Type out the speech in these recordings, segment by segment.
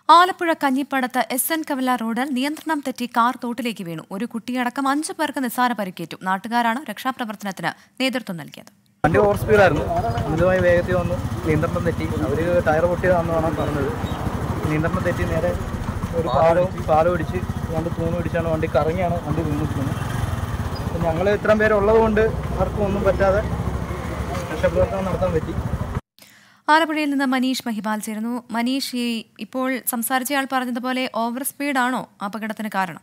Alappuzha കഞ്ഞിപ്പടത്ത് S N കവല റോഡിൽ നിയന്ത്രണം തെറ്റി കാർ തോട്ടിലേക്ക് വീണു ഒരു കുട്ടിയടക്കം അഞ്ചു പേർക്ക് നിസ്സാര പരിക്കേറ്റു നാട്ടുകാരാണ് രക്ഷാപ്രവർത്തനത്തിന് നേതൃത്വം നൽകിയത് വണ്ടി ഓവർ സ്പീഡായിരുന്നു അമിതമായി വേഗത്തിൽ വന്നു നിയന്ത്രണം തെറ്റി അവർ ടയർ പൊട്ടിയതാണെന്നാണ് പറഞ്ഞത് നിയന്ത്രണം തെറ്റി നേരെ ഒരു പാലവും പാലം ഇടിച്ച് രണ്ട് തൂണും ഇടിച്ചാണ് വണ്ടി കറങ്ങിയാണ് വണ്ടി വീണിരിക്കുന്നത് അപ്പം ഞങ്ങൾ ഇത്രയും പേരുള്ളത് കൊണ്ട് ആർക്കും ഒന്നും പറ്റാതെ രക്ഷാപ്രവർത്തനം നടത്താൻ പറ്റി ആലപ്പുഴയിൽ നിന്ന് മനീഷ് മഹിപാൽ ചേരുന്നു മനീഷ് ഈ ഇപ്പോൾ സംസാരിച്ചയാൾ പറഞ്ഞതുപോലെ ഓവർ സ്പീഡാണോ അപകടത്തിന് കാരണം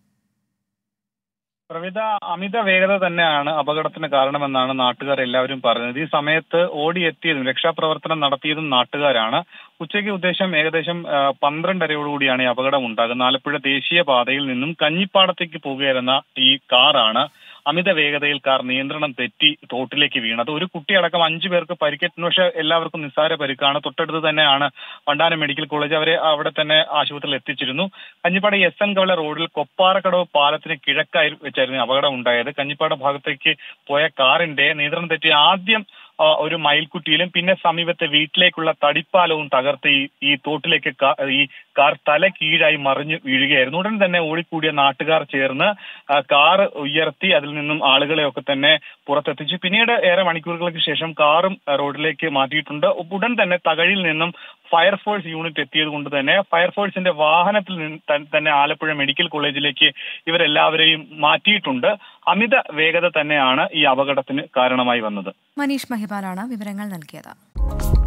പ്രവിധ അമിത വേഗത തന്നെയാണ് അപകടത്തിന് കാരണമെന്നാണ് നാട്ടുകാർ എല്ലാവരും പറഞ്ഞത് ഈ സമയത്ത് ഓടിയെത്തിയതും രക്ഷാപ്രവർത്തനം നടത്തിയതും നാട്ടുകാരാണ് ഉച്ചയ്ക്ക് ഉദ്ദേശം ഏകദേശം ആ, പന്ത്രണ്ടരയോടുകൂടിയാണ് ഈ അപകടം ഉണ്ടാകുന്നത് ആലപ്പുഴ ദേശീയ പാതയിൽ നിന്നും കഞ്ഞിപ്പാടത്തേക്ക് പോകുകയായിരുന്ന ഈ കാറാണ് അമിത വേഗതയിൽ കാർ നിയന്ത്രണം തെറ്റി തോട്ടിലേക്ക് വീണത് ഒരു കുട്ടിയടക്കം അഞ്ചു പേർക്ക് പരിക്കേറ്റു പക്ഷേ എല്ലാവർക്കും നിസ്സാര പരിക്കാണ് തൊട്ടടുത്ത് തന്നെയാണ് വണ്ടാനം മെഡിക്കൽ കോളേജ് അവരെ അവിടെ തന്നെ ആശുപത്രിയിൽ എത്തിച്ചിരുന്നു കഞ്ഞിപ്പാട് എസ് എൻ കവല റോഡിൽ കൊപ്പാറക്കടവ് പാലത്തിന് കിഴക്കായി വെച്ചായിരുന്നു ഈ അപകടം ഉണ്ടായത് കഞ്ഞിപ്പാട് ഭാഗത്തേക്ക് പോയ കാറിന്റെ നിയന്ത്രണം തെറ്റി ആദ്യം ആ, ഒരു മയിൽക്കുട്ടിയിലും പിന്നെ സമീപത്തെ വീട്ടിലേക്കുള്ള തടിപ്പാലവും തകർത്ത് ഈ ഈ തോട്ടിലേക്ക് കാ- ഈ കാർ തല കീഴായി മറിഞ്ഞു വീഴുകയായിരുന്നു ഉടൻ തന്നെ ഓടിക്കൂടിയ നാട്ടുകാർ ചേർന്ന് ആ, കാർ ഉയർത്തി അതിൽ നിന്നും ആളുകളെയൊക്കെ തന്നെ പുറത്തെത്തിച്ചു പിന്നീട് ഏറെ മണിക്കൂറുകൾക്ക് ശേഷം കാറും ആ, റോഡിലേക്ക് മാറ്റിയിട്ടുണ്ട് ഉടൻ തന്നെ തകഴിയിൽ നിന്നും ഫയർഫോഴ്സ് യൂണിറ്റ് എത്തിയത് കൊണ്ട് തന്നെ ഫയർഫോഴ്സിന്റെ വാഹനത്തിൽ നിന്ന് ത- തന്നെ ആലപ്പുഴ മെഡിക്കൽ കോളേജിലേക്ക് ഇവരെല്ലാവരെയും മാറ്റിയിട്ടുണ്ട് അമിത വേഗത തന്നെയാണ് ഈ അപകടത്തിന് കാരണമായി വന്നത് മനീഷ് മഹിപാലാണ് വിവരങ്ങൾ നൽകിയത്